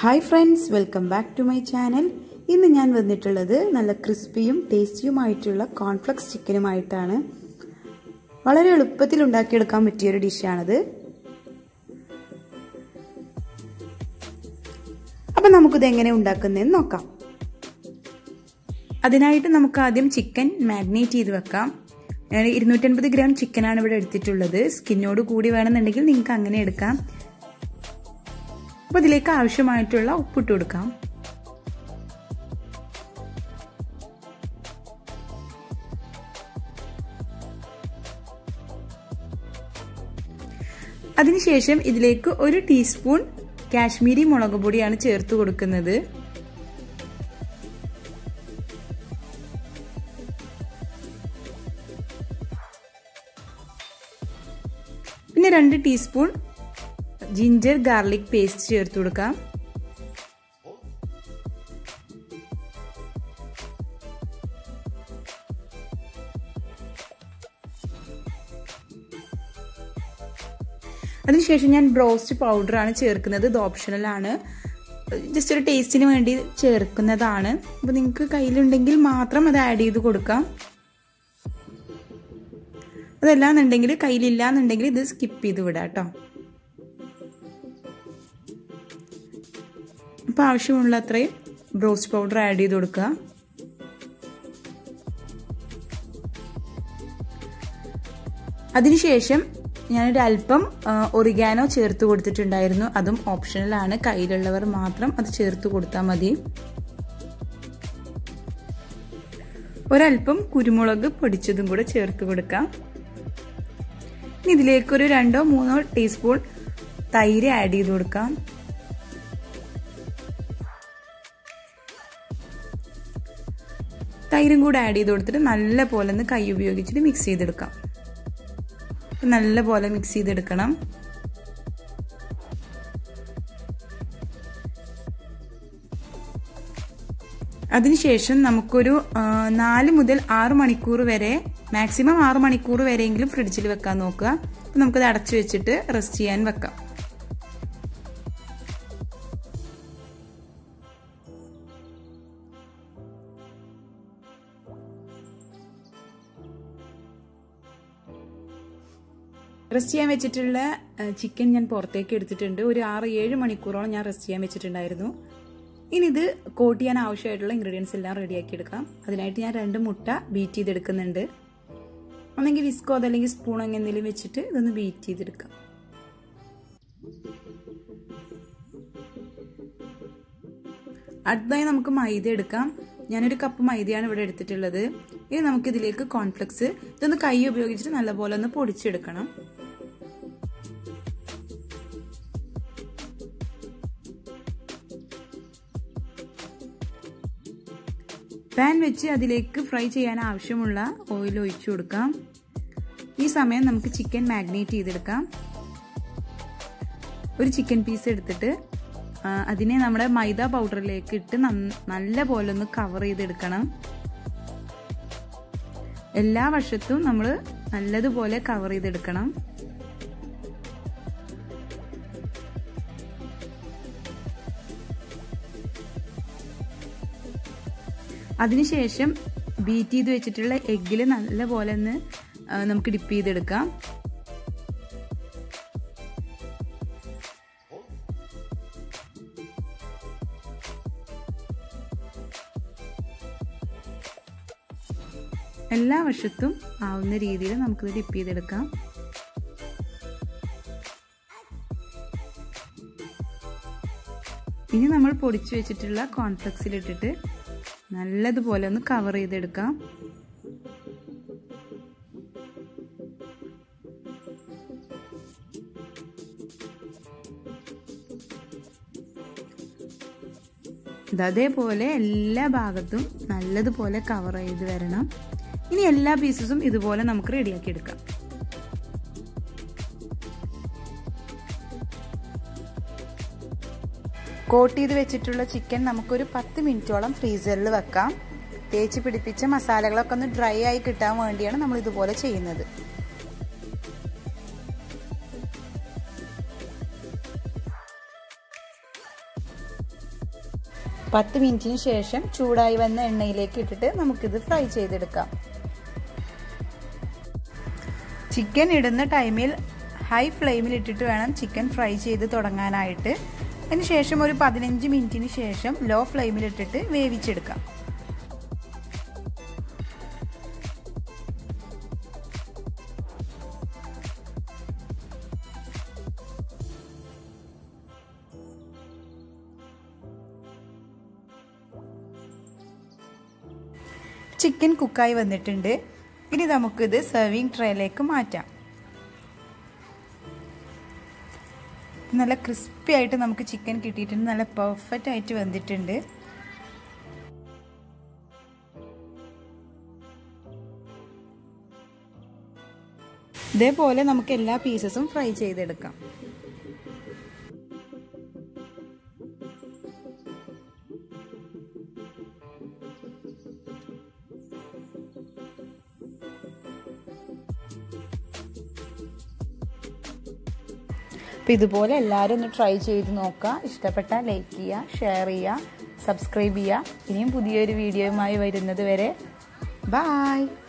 hi friends welcome back to my channel ഇന്ന് ഞാൻ വന്നിട്ടുള്ളത് നല്ല ക്രിസ്പിയും ടേസ്റ്റിയുമായിട്ടുള്ള കോൺഫ്ലക്സ് ചിക്കനുമായിട്ടാണ് വളരെ എളുപ്പത്തിൽ ഉണ്ടാക്കിയെടുക്കാൻ പറ്റിയൊരു ഡിഷാണിത് അപ്പം നമുക്കിത് എങ്ങനെ ഉണ്ടാക്കുന്നതെന്ന് നോക്കാം അതിനായിട്ട് നമുക്ക് ആദ്യം ചിക്കൻ മാഗ്നേറ്റ് ചെയ്ത് വെക്കാം ഞാൻ ഇരുന്നൂറ്റൻപത് ഗ്രാം ചിക്കനാണ് ഇവിടെ എടുത്തിട്ടുള്ളത് സ്കിന്നോട് കൂടി വേണമെന്നുണ്ടെങ്കിൽ നിങ്ങൾക്ക് അങ്ങനെ എടുക്കാം അപ്പോൾ ഇതിലേക്ക് ആവശ്യമായിട്ടുള്ള ഉപ്പിട്ട് കൊടുക്കാം അതിനുശേഷം ഇതിലേക്ക് ഒരു ടീസ്പൂൺ കാശ്മീരി മുളക് പൊടിയാണ് ചേർത്ത് കൊടുക്കുന്നത് പിന്നെ രണ്ട് ടീസ്പൂൺ ജിഞ്ചർ ഗാർലിക് പേസ്റ്റ് ചേർത്ത് കൊടുക്കാം അതിനുശേഷം ഞാൻ ബ്രോസ്റ്റ് പൗഡറാണ് ചേർക്കുന്നത് ഇത് ഓപ്ഷണലാണ് ജസ്റ്റ് ഒരു ടേസ്റ്റിന് വേണ്ടി ചേർക്കുന്നതാണ് അപ്പോൾ നിങ്ങൾക്ക് കയ്യിലുണ്ടെങ്കിൽ മാത്രം അത് ആഡ് ചെയ്ത് കൊടുക്കാം അതല്ലാന്നുണ്ടെങ്കിൽ കയ്യിലില്ല എന്നുണ്ടെങ്കിൽ ഇത് സ്കിപ്പ് ചെയ്ത് വിടാം കേട്ടോ അപ്പോൾ ആവശ്യമുള്ള അത്രയും ബ്രോസ്റ്റ് പൗഡർ ആഡ് ചെയ്ത് കൊടുക്കുക അതിനുശേഷം ഞാനൊരു അല്പം ഒറിഗാനോ ചേർത്ത് കൊടുത്തിട്ടുണ്ടായിരുന്നു അതും ഓപ്ഷണലാണ് കയ്യിലുള്ളവർ മാത്രം അത് ചേർത്ത് കൊടുത്താൽ മതി ഒരല്പം കുരുമുളക് പൊടിച്ചതും കൂടെ ചേർത്ത് കൊടുക്കാം ഇനി ഇതിലേക്കൊരു രണ്ടോ മൂന്നോ ടീസ്പൂൺ തൈര് ആഡ് ചെയ്ത് കൊടുക്കാം തൈരും കൂടെ ആഡ് ചെയ്ത് കൊടുത്തിട്ട് നല്ല പോലെ ഒന്ന് കൈ ഉപയോഗിച്ചിട്ട് മിക്സ് ചെയ്തെടുക്കാം നല്ല പോലെ മിക്സ് ചെയ്തെടുക്കണം അതിനുശേഷം നമുക്കൊരു നാല് മുതൽ ആറ് മണിക്കൂർ വരെ മാക്സിമം ആറ് മണിക്കൂർ വരെയെങ്കിലും ഫ്രിഡ്ജിൽ വെക്കാൻ നോക്കുക അപ്പം നമുക്കത് അടച്ചു വെച്ചിട്ട് റെസ്റ്റ് ചെയ്യാൻ വെക്കാം റെസ്റ്റ് ചെയ്യാൻ വെച്ചിട്ടുള്ള ചിക്കൻ ഞാൻ പുറത്തേക്ക് എടുത്തിട്ടുണ്ട് ഒരു ആറ് ഏഴ് മണിക്കൂറോളം ഞാൻ റെസ്റ്റ് ചെയ്യാൻ വെച്ചിട്ടുണ്ടായിരുന്നു ഇനി ഇത് കോട്ട് ചെയ്യാൻ ആവശ്യമായിട്ടുള്ള ഇൻഗ്രീഡിയൻസ് എല്ലാം റെഡിയാക്കി എടുക്കാം അതിനായിട്ട് ഞാൻ രണ്ട് മുട്ട ബീറ്റ് ചെയ്തെടുക്കുന്നുണ്ട് ഒന്നെങ്കിൽ വിസ്കോ അതല്ലെങ്കിൽ സ്പൂൺ അങ്ങനെ എന്തെങ്കിലും വെച്ചിട്ട് ഇതൊന്ന് ബീറ്റ് ചെയ്തെടുക്കാം അടുത്തതായി നമുക്ക് മൈദ എടുക്കാം ഞാനൊരു കപ്പ് മൈദയാണ് ഇവിടെ എടുത്തിട്ടുള്ളത് ഇനി നമുക്കിതിലേക്ക് കോൺഫ്ലെക്സ് ഇതൊന്ന് കൈ ഉപയോഗിച്ചിട്ട് നല്ലപോലെ ഒന്ന് പൊടിച്ചെടുക്കണം പാൻ വെച്ച് അതിലേക്ക് ഫ്രൈ ചെയ്യാൻ ആവശ്യമുള്ള ഓയിൽ ഒഴിച്ചു കൊടുക്കാം ഈ സമയം നമുക്ക് ചിക്കൻ മാഗ്നേറ്റ് ചെയ്തെടുക്കാം ഒരു ചിക്കൻ പീസ് എടുത്തിട്ട് അതിനെ നമ്മുടെ മൈദ പൗഡറിലേക്ക് ഇട്ട് നല്ല പോലെ ഒന്ന് കവർ ചെയ്തെടുക്കണം എല്ലാ വശത്തും നമ്മൾ നല്ലതുപോലെ കവർ ചെയ്തെടുക്കണം അതിനുശേഷം ബീറ്റ് ചെയ്ത് വെച്ചിട്ടുള്ള എഗ്ഗിൽ നല്ല പോലെ ഒന്ന് നമുക്ക് ഡിപ്പ് ചെയ്തെടുക്കാം എല്ലാ വശത്തും ആവുന്ന രീതിയിൽ നമുക്കിത് ഡിപ്പ് ചെയ്തെടുക്കാം ഇനി നമ്മൾ പൊടിച്ചു വെച്ചിട്ടുള്ള കോൺഫ്ലെക്സിലിട്ടിട്ട് നല്ലതുപോലെ ഒന്ന് കവർ ചെയ്തെടുക്കാം അതേപോലെ എല്ലാ ഭാഗത്തും നല്ലതുപോലെ കവർ ചെയ്ത് വരണം ഇനി എല്ലാ പീസസും ഇതുപോലെ നമുക്ക് റെഡിയാക്കി എടുക്കാം കോട്ട് ചെയ്ത് വെച്ചിട്ടുള്ള ചിക്കൻ നമുക്കൊരു പത്ത് മിനിറ്റോളം ഫ്രീസറിൽ വെക്കാം തേച്ച് പിടിപ്പിച്ച മസാലകളൊക്കെ ഒന്ന് ഡ്രൈ ആയി കിട്ടാൻ വേണ്ടിയാണ് നമ്മൾ ഇതുപോലെ ചെയ്യുന്നത് പത്ത് മിനിറ്റിന് ശേഷം ചൂടായി വന്ന എണ്ണയിലേക്ക് ഇട്ടിട്ട് നമുക്കിത് ഫ്രൈ ചെയ്തെടുക്കാം ചിക്കൻ ഇടുന്ന ടൈമിൽ ഹൈ ഫ്ലെയിമിൽ ഇട്ടിട്ട് വേണം ചിക്കൻ ഫ്രൈ ചെയ്ത് തുടങ്ങാനായിട്ട് അതിന് ശേഷം ഒരു പതിനഞ്ച് മിനിറ്റിന് ശേഷം ലോ ഫ്ലെയിമിൽ ഇട്ടിട്ട് വേവിച്ചെടുക്കാം ചിക്കൻ കുക്കായി വന്നിട്ടുണ്ട് ഇനി നമുക്കിത് സെർവിങ് ട്രേയിലേക്ക് മാറ്റാം നല്ല ക്രിസ്പി ആയിട്ട് നമുക്ക് ചിക്കൻ കിട്ടിയിട്ടുണ്ട് നല്ല പെർഫെക്റ്റ് ആയിട്ട് വന്നിട്ടുണ്ട് ഇതേപോലെ നമുക്ക് എല്ലാ പീസസും ഫ്രൈ ചെയ്തെടുക്കാം അപ്പോൾ ഇതുപോലെ എല്ലാവരും ഒന്ന് ട്രൈ ചെയ്ത് നോക്കുക ഇഷ്ടപ്പെട്ടാൽ ലൈക്ക് ചെയ്യുക ഷെയർ ചെയ്യുക സബ്സ്ക്രൈബ് ചെയ്യുക ഇനിയും പുതിയൊരു വീഡിയോയുമായി വരുന്നത് വരെ ബായ്